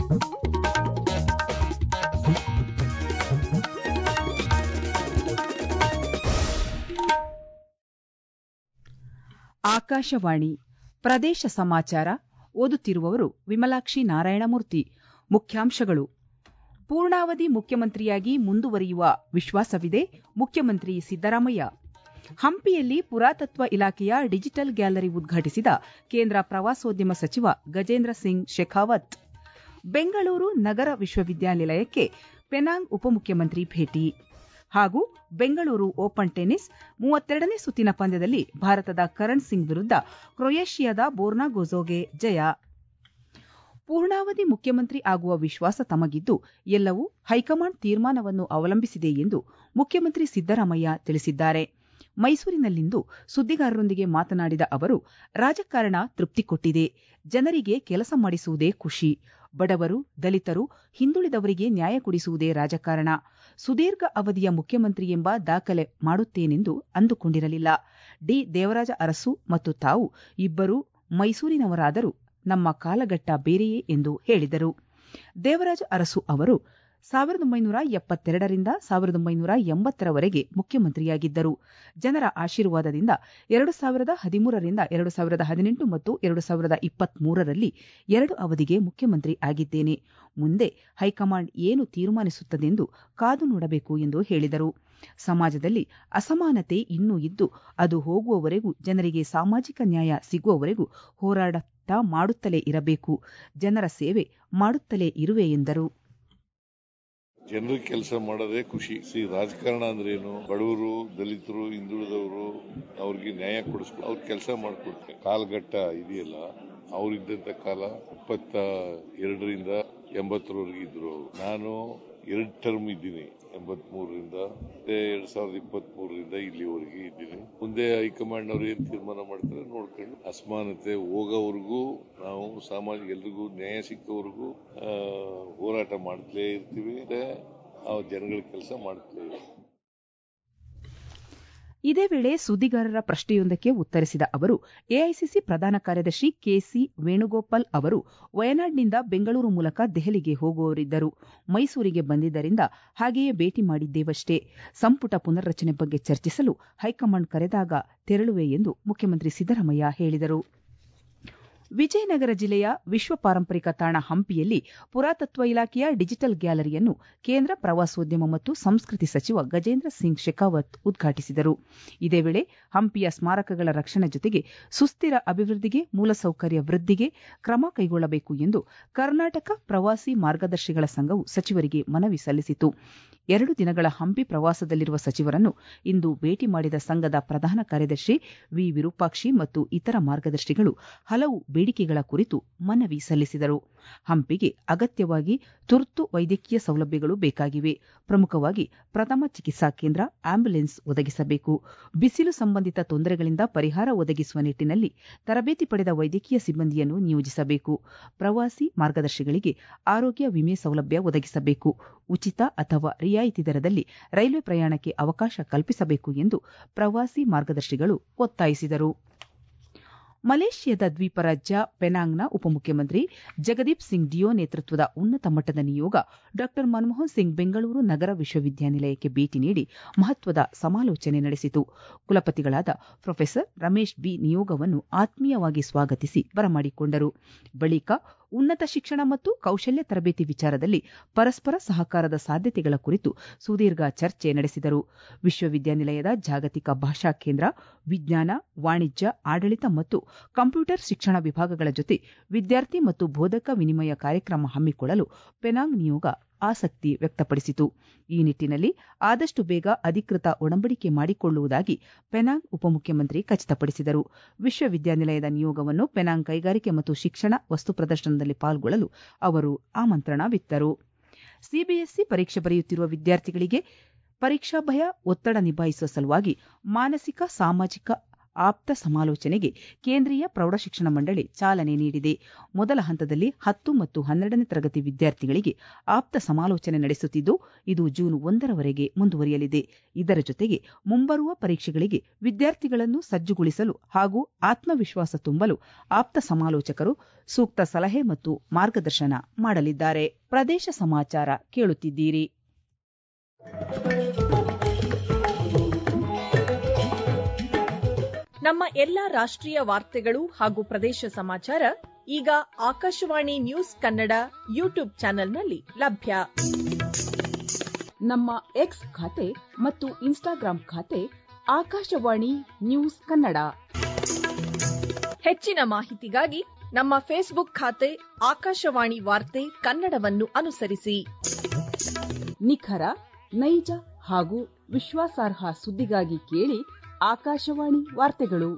ಆಕಾಶವಾಣಿ ಪ್ರದೇಶ ಸಮಾಚಾರ ಓದುತ್ತಿರುವವರು ವಿಮಲಾಕ್ಷಿ ನಾರಾಯಣಮೂರ್ತಿ ಮುಖ್ಯಾಂಶಗಳು ಪೂರ್ಣಾವಧಿ ಮುಖ್ಯಮಂತ್ರಿಯಾಗಿ ಮುಂದುವರಿಯುವ ವಿಶ್ವಾಸವಿದೆ ಮುಖ್ಯಮಂತ್ರಿ ಸಿದ್ದರಾಮಯ್ಯ ಹಂಪಿಯಲ್ಲಿ ಪುರಾತತ್ವ ಇಲಾಖೆಯ ಡಿಜಿಟಲ್ ಗ್ಯಾಲರಿ ಉದ್ಘಾಟಿಸಿದ ಕೇಂದ್ರ ಪ್ರವಾಸೋದ್ಯಮ ಸಚಿವ ಗಜೇಂದ್ರ ಸಿಂಗ್ ಶೆಖಾವತ್ ಬೆಂಗಳೂರು ನಗರ ವಿಶ್ವವಿದ್ಯಾನಿಲಯಕ್ಕೆ ಪೆನಾಂಗ್ ಉಪಮುಖ್ಯಮಂತ್ರಿ ಭೇಟಿ ಹಾಗೂ ಬೆಂಗಳೂರು ಓಪನ್ ಟೆನಿಸ್ ಮೂವತ್ತೆರಡನೇ ಸುತ್ತಿನ ಪಂದ್ಯದಲ್ಲಿ ಭಾರತದ ಕರಣ್ ಸಿಂಗ್ ವಿರುದ್ಧ ಕ್ರೊಯೇಷಿಯಾದ ಬೋರ್ನಾ ಗೊಜೋಗೆ ಜಯ ಪೂರ್ಣಾವಧಿ ಮುಖ್ಯಮಂತ್ರಿ ಆಗುವ ವಿಶ್ವಾಸ ತಮಗಿದ್ದು ಎಲ್ಲವೂ ಹೈಕಮಾಂಡ್ ತೀರ್ಮಾನವನ್ನು ಅವಲಂಬಿಸಿದೆ ಎಂದು ಮುಖ್ಯಮಂತ್ರಿ ಸಿದ್ದರಾಮಯ್ಯ ತಿಳಿಸಿದ್ದಾರೆ ಮೈಸೂರಿನಲ್ಲಿಂದು ಸುದ್ದಿಗಾರರೊಂದಿಗೆ ಮಾತನಾಡಿದ ಅವರು ರಾಜಕಾರಣ ತೃಪ್ತಿ ಕೊಟ್ಟಿದೆ ಜನರಿಗೆ ಕೆಲಸ ಮಾಡಿಸುವುದೇ ಖುಷಿ ಬಡವರು ದಲಿತರು ಹಿಂದುಳಿದವರಿಗೆ ನ್ಯಾಯ ಕೊಡಿಸುವುದೇ ರಾಜಕಾರಣ ಸುದೀರ್ಘ ಅವಧಿಯ ಮುಖ್ಯಮಂತ್ರಿ ಎಂಬ ದಾಖಲೆ ಮಾಡುತ್ತೇನೆಂದು ಅಂದುಕೊಂಡಿರಲಿಲ್ಲ ಡಿ ದೇವರಾಜ ಅರಸು ಮತ್ತು ತಾವು ಇಬ್ಬರೂ ಮೈಸೂರಿನವರಾದರೂ ನಮ್ಮ ಕಾಲಘಟ್ಟ ಬೇರೆಯೇ ಎಂದು ಹೇಳಿದರು ದೇವರಾಜ ಅರಸು ಅವರು ಸಾವಿರದ ಒಂಬೈನೂರ ಎಪ್ಪತ್ತೆರಡರಿಂದ ಸಾವಿರದ ಒಂಬೈನೂರ ಎಂಬತ್ತರವರೆಗೆ ಮುಖ್ಯಮಂತ್ರಿಯಾಗಿದ್ದರು ಜನರ ಆಶೀರ್ವಾದದಿಂದ ಎರಡು ಸಾವಿರದ ಹದಿಮೂರರಿಂದ ಎರಡು ಸಾವಿರದ ಹದಿನೆಂಟು ಮತ್ತು ಎರಡು ಸಾವಿರದ ಇಪ್ಪತ್ಮೂರರಲ್ಲಿ ಎರಡು ಅವಧಿಗೆ ಮುಖ್ಯಮಂತ್ರಿ ಆಗಿದ್ದೇನೆ ಮುಂದೆ ಹೈಕಮಾಂಡ್ ಏನು ತೀರ್ಮಾನಿಸುತ್ತದೆಂದು ಕಾದು ನೋಡಬೇಕು ಎಂದು ಹೇಳಿದರು ಸಮಾಜದಲ್ಲಿ ಅಸಮಾನತೆ ಇನ್ನೂ ಇದ್ದು ಅದು ಹೋಗುವವರೆಗೂ ಜನರಿಗೆ ಸಾಮಾಜಿಕ ನ್ಯಾಯ ಸಿಗುವವರೆಗೂ ಹೋರಾಟ ಮಾಡುತ್ತಲೇ ಇರಬೇಕು ಜನರ ಸೇವೆ ಮಾಡುತ್ತಲೇ ಇರುವೆ ಎಂದರು ಜನರಿಗೆ ಕೆಲಸ ಮಾಡೋದೇ ಖುಷಿ ಸಿ ರಾಜಕಾರಣ ಅಂದ್ರೆ ಏನು ಬಡವರು ದಲಿತರು ಹಿಂದುಳಿದವರು ಅವ್ರಿಗೆ ನ್ಯಾಯ ಕೊಡಿಸ್ಕೊ ಅವ್ರ ಕೆಲಸ ಮಾಡ್ಕೊಡ್ತಾರೆ ಕಾಲಘಟ್ಟ ಇದೆಯಲ್ಲ ಅವ್ರಿದ್ದಂತ ಕಾಲ ಇಪ್ಪತ್ತ ಎರಡರಿಂದ ಎಂಬತ್ತರವರೆಗೆ ಇದ್ರು ನಾನು ಎರಡು ಟರ್ಮ್ ಇದ್ದೀನಿ ಎಂಬತ್ ಮೂರರಿಂದ ಮತ್ತೆ ಎರಡ್ ಸಾವಿರದ ಇಪ್ಪತ್ತ್ ಮೂರರಿಂದ ಇಲ್ಲಿವರೆಗೆ ಇದ್ದೀನಿ ಮುಂದೆ ಹೈಕಮಾಂಡ್ ಅವ್ರು ಏನ್ ತೀರ್ಮಾನ ಮಾಡ್ತಾರೆ ನೋಡ್ಕೊಂಡು ಅಸಮಾನತೆ ಹೋಗೋವರೆಗೂ ನಾವು ಸಾಮಾಜಿಕ ಎಲ್ರಿಗೂ ನ್ಯಾಯ ಸಿಕ್ಕವರೆಗೂ ಹೋರಾಟ ಮಾಡ್ತಲೇ ಇರ್ತೀವಿ ಮತ್ತೆ ಆ ಜನಗಳ ಕೆಲಸ ಮಾಡ್ತಲೇ ಇರ್ತೀವಿ ಇದೇ ವೇಳೆ ಸುದ್ದಿಗಾರರ ಪ್ರಶ್ನೆಯೊಂದಕ್ಕೆ ಉತ್ತರಿಸಿದ ಅವರು ಎಐಸಿಸಿ ಪ್ರಧಾನ ಕಾರ್ಯದರ್ಶಿ ಕೆಸಿ ವೇಣುಗೋಪಾಲ್ ಅವರು ವಯನಾಡ್ನಿಂದ ಬೆಂಗಳೂರು ಮೂಲಕ ದೆಹಲಿಗೆ ಹೋಗುವವರಿದ್ದರು ಮೈಸೂರಿಗೆ ಬಂದಿದ್ದರಿಂದ ಹಾಗೆಯೇ ಭೇಟಿ ಮಾಡಿದ್ದೇವಷ್ಟೇ ಸಂಪುಟ ಪುನರ್ರಚನೆ ಬಗ್ಗೆ ಚರ್ಚಿಸಲು ಹೈಕಮಾಂಡ್ ಕರೆದಾಗ ತೆರಳುವೆ ಎಂದು ಮುಖ್ಯಮಂತ್ರಿ ಸಿದ್ದರಾಮಯ್ಯ ಹೇಳಿದರು ವಿಜಯನಗರ ಜಿಲ್ಲೆಯ ವಿಶ್ವ ಪಾರಂಪರಿಕ ತಾಣ ಹಂಪಿಯಲ್ಲಿ ಪುರಾತತ್ವ ಇಲಾಖೆಯ ಡಿಜಿಟಲ್ ಗ್ಯಾಲರಿಯನ್ನು ಕೇಂದ್ರ ಪ್ರವಾಸೋದ್ಯಮ ಮತ್ತು ಸಂಸ್ಕೃತಿ ಸಚಿವ ಗಜೇಂದ್ರ ಸಿಂಗ್ ಶೆಖಾವತ್ ಉದ್ಘಾಟಿಸಿದರು ಇದೇ ವೇಳೆ ಹಂಪಿಯ ಸ್ಮಾರಕಗಳ ರಕ್ಷಣೆ ಜೊತೆಗೆ ಸುಸ್ಥಿರ ಅಭಿವೃದ್ಧಿಗೆ ಮೂಲಸೌಕರ್ಯ ವೃದ್ಧಿಗೆ ಕ್ರಮ ಕೈಗೊಳ್ಳಬೇಕು ಎಂದು ಕರ್ನಾಟಕ ಪ್ರವಾಸಿ ಮಾರ್ಗದರ್ಶಿಗಳ ಸಂಘವು ಸಚಿವರಿಗೆ ಮನವಿ ಸಲ್ಲಿಸಿತು ಎರಡು ದಿನಗಳ ಹಂಪಿ ಪ್ರವಾಸದಲ್ಲಿರುವ ಸಚಿವರನ್ನು ಇಂದು ಭೇಟಿ ಮಾಡಿದ ಸಂಘದ ಪ್ರಧಾನ ಕಾರ್ಯದರ್ಶಿ ವಿ ವಿರೂಪಾಕ್ಷಿ ಮತ್ತು ಇತರ ಮಾರ್ಗದರ್ಶಿಗಳು ಹಲವು ಬೇಡಿಕೆಗಳ ಕುರಿತು ಮನವಿ ಸಲ್ಲಿಸಿದರು ಹಂಪಿಗೆ ಅಗತ್ಯವಾಗಿ ತುರ್ತು ವೈದ್ಯಕೀಯ ಸೌಲಭ್ಯಗಳು ಬೇಕಾಗಿವೆ ಪ್ರಮುಖವಾಗಿ ಪ್ರಥಮ ಚಿಕಿತ್ಸಾ ಕೇಂದ್ರ ಆಂಬ್ಯುಲೆನ್ಸ್ ಒದಗಿಸಬೇಕು ಬಿಸಿಲು ಸಂಬಂಧಿತ ತೊಂದರೆಗಳಿಂದ ಪರಿಹಾರ ಒದಗಿಸುವ ನಿಟ್ಟಿನಲ್ಲಿ ತರಬೇತಿ ಪಡೆದ ವೈದ್ಯಕೀಯ ಸಿಬ್ಬಂದಿಯನ್ನು ನಿಯೋಜಿಸಬೇಕು ಪ್ರವಾಸಿ ಮಾರ್ಗದರ್ಶಿಗಳಿಗೆ ಆರೋಗ್ಯ ವಿಮೆ ಸೌಲಭ್ಯ ಒದಗಿಸಬೇಕು ಉಚಿತ ಅಥವಾ ರಿಯಾಯಿತಿ ದರದಲ್ಲಿ ರೈಲ್ವೆ ಪ್ರಯಾಣಕ್ಕೆ ಅವಕಾಶ ಕಲ್ಪಿಸಬೇಕು ಎಂದು ಪ್ರವಾಸಿ ಮಾರ್ಗದರ್ಶಿಗಳು ಒತ್ತಾಯಿಸಿದರು ಮಲೇಷ್ಯಾದ ದ್ವೀಪ ರಾಜ್ಯ ಪೆನಾಂಗ್ನ ಉಪಮುಖ್ಯಮಂತ್ರಿ ಜಗದೀಪ್ ಸಿಂಗ್ ಡಿಯೋ ನೇತೃತ್ವದ ಉನ್ನತ ಮಟ್ಟದ ನಿಯೋಗ ಡಾ ಮನಮೋಹನ್ ಸಿಂಗ್ ಬೆಂಗಳೂರು ನಗರ ವಿಶ್ವವಿದ್ಯಾನಿಲಯಕ್ಕೆ ಭೇಟಿ ನೀಡಿ ಮಹತ್ವದ ಸಮಾಲೋಚನೆ ನಡೆಸಿತು ಕುಲಪತಿಗಳಾದ ಪ್ರೊಫೆಸರ್ ರಮೇಶ್ ಬಿ ನಿಯೋಗವನ್ನು ಆತ್ಮೀಯವಾಗಿ ಸ್ವಾಗತಿಸಿ ಬರಮಾಡಿಕೊಂಡರು ಬಳಿಕ ಉನ್ನತ ಶಿಕ್ಷಣ ಮತ್ತು ಕೌಶಲ್ಯ ತರಬೇತಿ ವಿಚಾರದಲ್ಲಿ ಪರಸ್ಪರ ಸಹಕಾರದ ಸಾಧ್ಯತೆಗಳ ಕುರಿತು ಸುದೀರ್ಘ ಚರ್ಚೆ ನಡೆಸಿದರು ವಿಶ್ವವಿದ್ಯಾನಿಲಯದ ಜಾಗತಿಕ ಭಾಷಾ ಕೇಂದ್ರ ವಿಜ್ಞಾನ ವಾಣಿಜ್ಯ ಆಡಳಿತ ಮತ್ತು ಕಂಪ್ಯೂಟರ್ ಶಿಕ್ಷಣ ವಿಭಾಗಗಳ ಜೊತೆ ವಿದ್ಯಾರ್ಥಿ ಮತ್ತು ಬೋಧಕ ವಿನಿಮಯ ಕಾರ್ಯಕ್ರಮ ಹಮ್ಮಿಕೊಳ್ಳಲು ಪೆನಾಂಗ್ ನಿಯೋಗ ಆಸಕ್ತಿ ವ್ಯಕ್ತಪಡಿಸಿತು ಈ ನಿಟ್ಟಿನಲ್ಲಿ ಆದಷ್ಟು ಬೇಗ ಅಧಿಕೃತ ಒಡಂಬಡಿಕೆ ಮಾಡಿಕೊಳ್ಳುವುದಾಗಿ ಪೆನಾಂಗ್ ಉಪಮುಖ್ಯಮಂತ್ರಿ ಖಚಿತಪಡಿಸಿದರು ವಿಶ್ವವಿದ್ಯಾನಿಲಯದ ನಿಯೋಗವನ್ನು ಪೆನಾಂಗ್ ಕೈಗಾರಿಕೆ ಮತ್ತು ಶಿಕ್ಷಣ ವಸ್ತು ಪ್ರದರ್ಶನದಲ್ಲಿ ಪಾಲ್ಗೊಳ್ಳಲು ಅವರು ಆಮಂತ್ರಣವಿತ್ತರು ಸಿಬಿಎಸ್ಇ ಪರೀಕ್ಷೆ ಬರೆಯುತ್ತಿರುವ ವಿದ್ಯಾರ್ಥಿಗಳಿಗೆ ಪರೀಕ್ಷಾ ಭಯ ಒತ್ತಡ ನಿಭಾಯಿಸುವ ಸಲುವಾಗಿ ಮಾನಸಿಕ ಸಾಮಾಜಿಕ ಆಪ್ತ ಸಮಾಲೋಚನೆಗೆ ಕೇಂದ್ರೀಯ ಪ್ರೌಢಶಿಕ್ಷಣ ಮಂಡಳಿ ಚಾಲನೆ ನೀಡಿದೆ ಮೊದಲ ಹಂತದಲ್ಲಿ ಹತ್ತು ಮತ್ತು ಹನ್ನೆರಡನೇ ತರಗತಿ ವಿದ್ಯಾರ್ಥಿಗಳಿಗೆ ಆಪ್ತ ಸಮಾಲೋಚನೆ ನಡೆಸುತ್ತಿದ್ದು ಇದು ಜೂನ್ ಒಂದರವರೆಗೆ ಮುಂದುವರಿಯಲಿದೆ ಇದರ ಜೊತೆಗೆ ಮುಂಬರುವ ಪರೀಕ್ಷೆಗಳಿಗೆ ವಿದ್ಯಾರ್ಥಿಗಳನ್ನು ಸಜ್ಜುಗೊಳಿಸಲು ಹಾಗೂ ಆತ್ಮವಿಶ್ವಾಸ ತುಂಬಲು ಆಪ್ತ ಸಮಾಲೋಚಕರು ಸೂಕ್ತ ಸಲಹೆ ಮತ್ತು ಮಾರ್ಗದರ್ಶನ ಮಾಡಲಿದ್ದಾರೆ ಪ್ರದೇಶ ಸಮಾಚಾರ ಕೇಳುತ್ತಿದ್ದೀರಿ ನಮ್ಮ ಎಲ್ಲಾ ರಾಷ್ಟ್ರೀಯ ವಾರ್ತೆಗಳು ಹಾಗೂ ಪ್ರದೇಶ ಸಮಾಚಾರ ಈಗ ಆಕಾಶವಾಣಿ ನ್ಯೂಸ್ ಕನ್ನಡ ಯೂಟ್ಯೂಬ್ ಚಾನೆಲ್ನಲ್ಲಿ ಲಭ್ಯ ನಮ್ಮ ಎಕ್ಸ್ ಖಾತೆ ಮತ್ತು ಇನ್ಸ್ಟಾಗ್ರಾಂ ಖಾತೆ ಆಕಾಶವಾಣಿ ನ್ಯೂಸ್ ಕನ್ನಡ ಹೆಚ್ಚಿನ ಮಾಹಿತಿಗಾಗಿ ನಮ್ಮ ಫೇಸ್ಬುಕ್ ಖಾತೆ ಆಕಾಶವಾಣಿ ವಾರ್ತೆ ಕನ್ನಡವನ್ನು ಅನುಸರಿಸಿ ನಿಖರ ನೈಜ ಹಾಗೂ ವಿಶ್ವಾಸಾರ್ಹ ಸುದ್ದಿಗಾಗಿ ಕೇಳಿ ಆಕಾಶವಾಣಿ ವಾರ್ತೆಗಳು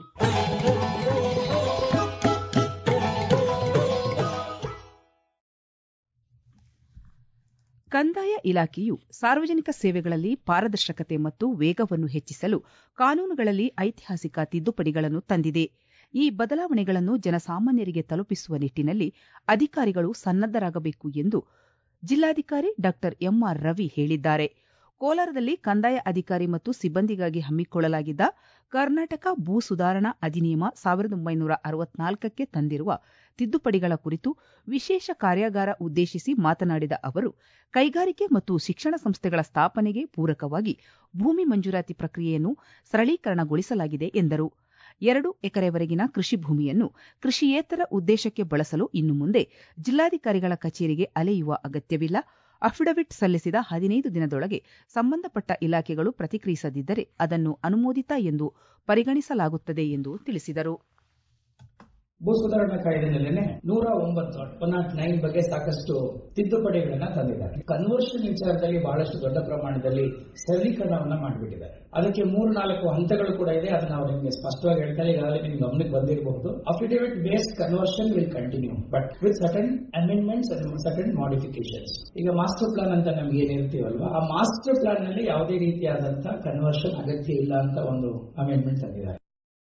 ಕಂದಾಯ ಇಲಾಖೆಯು ಸಾರ್ವಜನಿಕ ಸೇವೆಗಳಲ್ಲಿ ಪಾರದರ್ಶಕತೆ ಮತ್ತು ವೇಗವನ್ನು ಹೆಚ್ಚಿಸಲು ಕಾನೂನುಗಳಲ್ಲಿ ಐತಿಹಾಸಿಕ ತಿದ್ದುಪಡಿಗಳನ್ನು ತಂದಿದೆ ಈ ಬದಲಾವಣೆಗಳನ್ನು ಜನಸಾಮಾನ್ಯರಿಗೆ ತಲುಪಿಸುವ ನಿಟ್ಟಿನಲ್ಲಿ ಅಧಿಕಾರಿಗಳು ಸನ್ನದ್ದರಾಗಬೇಕು ಎಂದು ಜಿಲ್ಲಾಧಿಕಾರಿ ಡಾ ಎಂಆರ್ ರವಿ ಹೇಳಿದ್ದಾರೆ ಕೋಲಾರದಲ್ಲಿ ಕಂದಾಯ ಅಧಿಕಾರಿ ಮತ್ತು ಸಿಬ್ಬಂದಿಗಾಗಿ ಹಮ್ಮಿಕೊಳ್ಳಲಾಗಿದ್ದ ಕರ್ನಾಟಕ ಭೂ ಸುಧಾರಣಾ ಅಧಿನಿಯಮ ಸಾವಿರದ ಒಂಬೈನೂರ ಅರವತ್ನಾಲ್ಕಕ್ಕೆ ತಂದಿರುವ ತಿದ್ದುಪಡಿಗಳ ಕುರಿತು ವಿಶೇಷ ಕಾರ್ಯಾಗಾರ ಉದ್ದೇಶಿಸಿ ಮಾತನಾಡಿದ ಅವರು ಕೈಗಾರಿಕೆ ಮತ್ತು ಶಿಕ್ಷಣ ಸಂಸ್ಥೆಗಳ ಸ್ಥಾಪನೆಗೆ ಪೂರಕವಾಗಿ ಭೂಮಿ ಮಂಜೂರಾತಿ ಪ್ರಕ್ರಿಯೆಯನ್ನು ಸರಳೀಕರಣಗೊಳಿಸಲಾಗಿದೆ ಎಂದರು ಎರಡು ಎಕರೆವರೆಗಿನ ಕೃಷಿ ಭೂಮಿಯನ್ನು ಕೃಷಿಯೇತರ ಉದ್ದೇಶಕ್ಕೆ ಬಳಸಲು ಇನ್ನು ಮುಂದೆ ಜಿಲ್ಲಾಧಿಕಾರಿಗಳ ಕಚೇರಿಗೆ ಅಲೆಯುವ ಅಗತ್ಯವಿಲ್ಲ ಅಫಿಡವಿಟ್ ಸಲ್ಲಿಸಿದ ಹದಿನೈದು ದಿನದೊಳಗೆ ಸಂಬಂಧಪಟ್ಟ ಇಲಾಖೆಗಳು ಪ್ರತಿಕ್ರಿಯಿಸದಿದ್ದರೆ ಅದನ್ನು ಅನುಮೋದಿತ ಎಂದು ಪರಿಗಣಿಸಲಾಗುತ್ತದೆ ಎಂದು ತಿಳಿಸಿದರು ಭೂ ಸುಧಾರಣಾ ಕಾಯ್ದೆನಲ್ಲೇ ನೂರ ಒಂಬತ್ತು ಒನ್ ನಾಟ್ ನೈನ್ ಬಗ್ಗೆ ಸಾಕಷ್ಟು ತಿದ್ದುಪಡಿಗಳನ್ನ ತಂದಿದ್ದಾರೆ ಕನ್ವರ್ಷನ್ ವಿಚಾರದಲ್ಲಿ ಬಹಳಷ್ಟು ದೊಡ್ಡ ಪ್ರಮಾಣದಲ್ಲಿ ಸರಳೀಕರಣವನ್ನ ಮಾಡಿಬಿಟ್ಟಿದ್ದಾರೆ ಅದಕ್ಕೆ ಮೂರು ನಾಲ್ಕು ಹಂತಗಳು ಕೂಡ ಇದೆ ಅದನ್ನ ನಾವು ನಿಮಗೆ ಸ್ಪಷ್ಟವಾಗಿ ಹೇಳ್ತಾರೆ ಈಗಾಗಲೇ ನಿಮ್ಗೆ ಗಮನಕ್ಕೆ ಬಂದಿರಬಹುದು affidavit based conversion will continue but with certain amendments and certain modifications ಈಗ ಮಾಸ್ಟರ್ ಪ್ಲಾನ್ ಅಂತ ನಮ್ಗೆ ಏನಿರ್ತೀವಲ್ವಾ ಆ ಮಾಸ್ಟರ್ ಪ್ಲಾನ್ ನಲ್ಲಿ ಯಾವುದೇ ರೀತಿಯಾದಂತಹ ಕನ್ವರ್ಷನ್ ಅಗತ್ಯ ಇಲ್ಲ ಅಂತ ಒಂದು ಅಮೆಂಡ್ಮೆಂಟ್ ತಂದಿದ್ದಾರೆ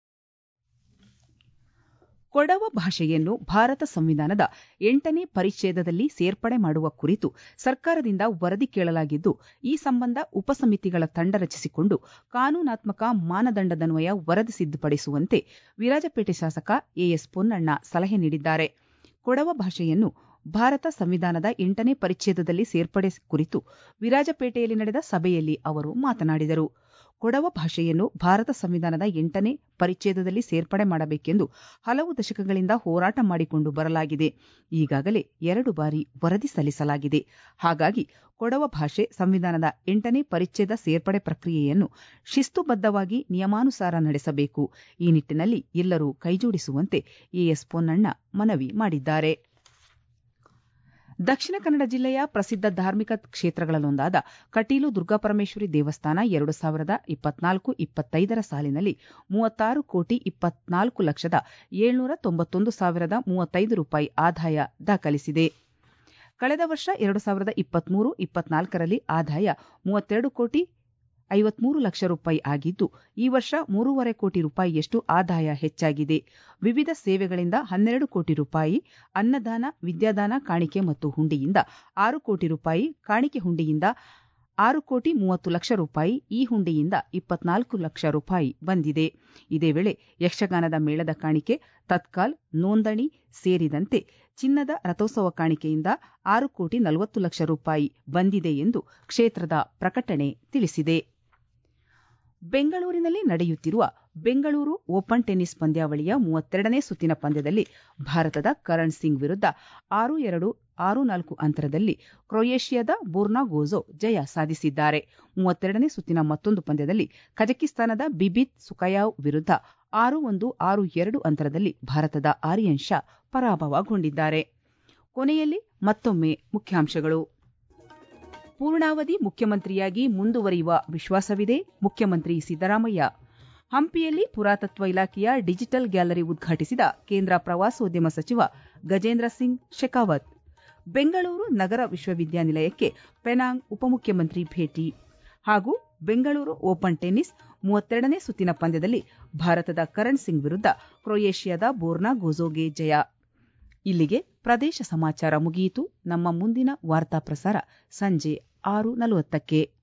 ಕೊಡವ ಭಾಷೆಯನ್ನು ಭಾರತ ಸಂವಿಧಾನದ ಎಂಟನೇ ಪರಿಚ್ಛೇದದಲ್ಲಿ ಸೇರ್ಪಡೆ ಮಾಡುವ ಕುರಿತು ಸರ್ಕಾರದಿಂದ ವರದಿ ಕೇಳಲಾಗಿದ್ದು ಈ ಸಂಬಂಧ ಉಪಸಮಿತಿಗಳ ತಂಡ ರಚಿಸಿಕೊಂಡು ಕಾನೂನಾತ್ಮಕ ಮಾನದಂಡದನ್ವಯ ವರದಿ ಸಿದ್ಧಪಡಿಸುವಂತೆ ವಿರಾಜಪೇಟೆ ಶಾಸಕ ಎಎಸ್ ಪೊನ್ನಣ್ಣ ಸಲಹೆ ನೀಡಿದ್ದಾರೆ ಕೊಡವ ಭಾಷೆಯನ್ನು ಭಾರತ ಸಂವಿಧಾನದ ಎಂಟನೇ ಪರಿಚ್ಛೇದದಲ್ಲಿ ಸೇರ್ಪಡೆ ಕುರಿತು ವಿರಾಜಪೇಟೆಯಲ್ಲಿ ನಡೆದ ಸಭೆಯಲ್ಲಿ ಅವರು ಮಾತನಾಡಿದರು ಕೊಡವ ಭಾಷೆಯನ್ನು ಭಾರತ ಸಂವಿಧಾನದ ಎಂಟನೇ ಪರಿಚ್ಛೇದದಲ್ಲಿ ಸೇರ್ಪಡೆ ಮಾಡಬೇಕೆಂದು ಹಲವು ದಶಕಗಳಿಂದ ಹೋರಾಟ ಮಾಡಿಕೊಂಡು ಬರಲಾಗಿದೆ ಈಗಾಗಲೇ ಎರಡು ಬಾರಿ ವರದಿ ಸಲ್ಲಿಸಲಾಗಿದೆ ಹಾಗಾಗಿ ಕೊಡವ ಭಾಷೆ ಸಂವಿಧಾನದ ಎಂಟನೇ ಪರಿಚ್ಛೇದ ಸೇರ್ಪಡೆ ಪ್ರಕ್ರಿಯೆಯನ್ನು ಶಿಸ್ತುಬದ್ಧವಾಗಿ ನಿಯಮಾನುಸಾರ ನಡೆಸಬೇಕು ಈ ನಿಟ್ಟಿನಲ್ಲಿ ಎಲ್ಲರೂ ಕೈಜೋಡಿಸುವಂತೆ ಎಎಸ್ ಪೊನ್ನಣ್ಣ ಮನವಿ ಮಾಡಿದ್ದಾರೆ ದಕ್ಷಿಣ ಕನ್ನಡ ಜಿಲ್ಲೆಯ ಪ್ರಸಿದ್ಧ ಧಾರ್ಮಿಕ ಕ್ಷೇತ್ರಗಳಲ್ಲೊಂದಾದ ಕಟೀಲು ದುರ್ಗಾಪರಮೇಶ್ವರಿ ದೇವಸ್ಥಾನ ಎರಡು ಸಾವಿರದ ಇಪ್ಪತ್ನಾಲ್ಕು ಇಪ್ಪತ್ತೈದರ ಸಾಲಿನಲ್ಲಿ ಮೂವತ್ತಾರು ಕೋಟಿ ಇಪ್ಪತ್ನಾಲ್ಕು ಲಕ್ಷದ ಏಳ್ನೂರ ತೊಂಬತ್ತೊಂದು ಸಾವಿರದ ಮೂವತ್ತೈದು ರೂಪಾಯಿ ಆದಾಯ ದಾಖಲಿಸಿದೆ ಕಳೆದ ವರ್ಷ ಎರಡು ಸಾವಿರದ ಇಪ್ಪತ್ಮೂರು ಇಪ್ಪತ್ನಾಲ್ಕರಲ್ಲಿ ಆದಾಯ ಮೂವತ್ತೆರಡು ಕೋಟಿ ಐವತ್ಮೂರು ಲಕ್ಷ ರೂಪಾಯಿ ಆಗಿದ್ದು ಈ ವರ್ಷ ಮೂರುವರೆ ಕೋಟಿ ರೂಪಾಯಿಯಷ್ಟು ಆದಾಯ ಹೆಚ್ಚಾಗಿದೆ ವಿವಿಧ ಸೇವೆಗಳಿಂದ ಹನ್ನೆರಡು ಕೋಟಿ ರೂಪಾಯಿ ಅನ್ನದಾನ ವಿದ್ಯಾದಾನ ಕಾಣಿಕೆ ಮತ್ತು ಹುಂಡಿಯಿಂದ ಆರು ಕೋಟಿ ರೂಪಾಯಿ ಕಾಣಿಕೆ ಹುಂಡಿಯಿಂದ ಆರು ಕೋಟಿ ಮೂವತ್ತು ಲಕ್ಷ ರೂಪಾಯಿ ಈ ಹುಂಡಿಯಿಂದ ಇಪ್ಪತ್ನಾಲ್ಕು ಲಕ್ಷ ರೂಪಾಯಿ ಬಂದಿದೆ ಇದೇ ವೇಳೆ ಯಕ್ಷಗಾನದ ಮೇಳದ ಕಾಣಿಕೆ ತತ್ಕಾಲ್ ನೋಂದಣಿ ಸೇರಿದಂತೆ ಚಿನ್ನದ ರಥೋತ್ಸವ ಕಾಣಿಕೆಯಿಂದ ಆರು ಕೋಟಿ ನಲವತ್ತು ಲಕ್ಷ ರೂಪಾಯಿ ಬಂದಿದೆ ಎಂದು ಕ್ಷೇತ್ರದ ಪ್ರಕಟಣೆ ತಿಳಿಸಿದೆ ಬೆಂಗಳೂರಿನಲ್ಲಿ ನಡೆಯುತ್ತಿರುವ ಬೆಂಗಳೂರು ಓಪನ್ ಟೆನ್ನಿಸ್ ಪಂದ್ಯಾವಳಿಯ ಮೂವತ್ತೆರಡನೇ ಸುತ್ತಿನ ಪಂದ್ಯದಲ್ಲಿ ಭಾರತದ ಕರಣ್ ಸಿಂಗ್ ವಿರುದ್ಧ ಆರು ಎರಡು ಆರು ನಾಲ್ಕು ಅಂತರದಲ್ಲಿ ಕ್ರೊಯೇಷಿಯಾದ ಬೋರ್ನಾಗೋಜೋ ಜಯ ಸಾಧಿಸಿದ್ದಾರೆ ಮೂವತ್ತೆರಡನೇ ಸುತ್ತಿನ ಮತ್ತೊಂದು ಪಂದ್ಯದಲ್ಲಿ ಕಜಕಿಸ್ತಾನದ ಬಿಬಿತ್ ಸುಕಯಾವ್ ವಿರುದ್ಧ ಆರು ಒಂದು ಆರು ಎರಡು ಅಂತರದಲ್ಲಿ ಭಾರತದ ಆರ್ಯನ್ ಶಾ ಪರಾಭವಗೊಂಡಿದ್ದಾರೆ ಕೊನೆಯಲ್ಲಿ ಮತ್ತೊಮ್ಮೆ ಮುಖ್ಯಾಂಶಗಳು ಪೂರ್ಣಾವಧಿ ಮುಖ್ಯಮಂತ್ರಿಯಾಗಿ ಮುಂದುವರಿಯುವ ವಿಶ್ವಾಸವಿದೆ ಮುಖ್ಯಮಂತ್ರಿ ಸಿದ್ದರಾಮಯ್ಯ ಹಂಪಿಯಲ್ಲಿ ಪುರಾತತ್ವ ಇಲಾಖೆಯ ಡಿಜಿಟಲ್ ಗ್ಯಾಲರಿ ಉದ್ಘಾಟಿಸಿದ ಕೇಂದ್ರ ಪ್ರವಾಸೋದ್ಯಮ ಸಚಿವ ಗಜೇಂದ್ರ ಸಿಂಗ್ ಶೆಖಾವತ್ ಬೆಂಗಳೂರು ನಗರ ವಿಶ್ವವಿದ್ಯಾನಿಲಯಕ್ಕೆ ಪೆನಾಂಗ್ ಉಪಮುಖ್ಯಮಂತ್ರಿ ಭೇಟಿ ಹಾಗೂ ಬೆಂಗಳೂರು ಓಪನ್ ಟೆನ್ನಿಸ್ ಮೂವತ್ತೆರಡನೇ ಸುತ್ತಿನ ಪಂದ್ಯದಲ್ಲಿ ಭಾರತದ ಕರಣ್ ಸಿಂಗ್ ವಿರುದ್ಧ ಕ್ರೊಯೇಷಿಯಾದ ಬೋರ್ನಾ ಗೊಜೋಗೆ ಜಯ ಇಲ್ಲಿಗೆ ಪ್ರದೇಶ ಸಮಾಚಾರ ಮುಗಿಯಿತು ನಮ್ಮ ಮುಂದಿನ ವಾರ್ತಾ ಪ್ರಸಾರ ಸಂಜೆ ಆರು ನಲವತ್ತಕ್ಕೆ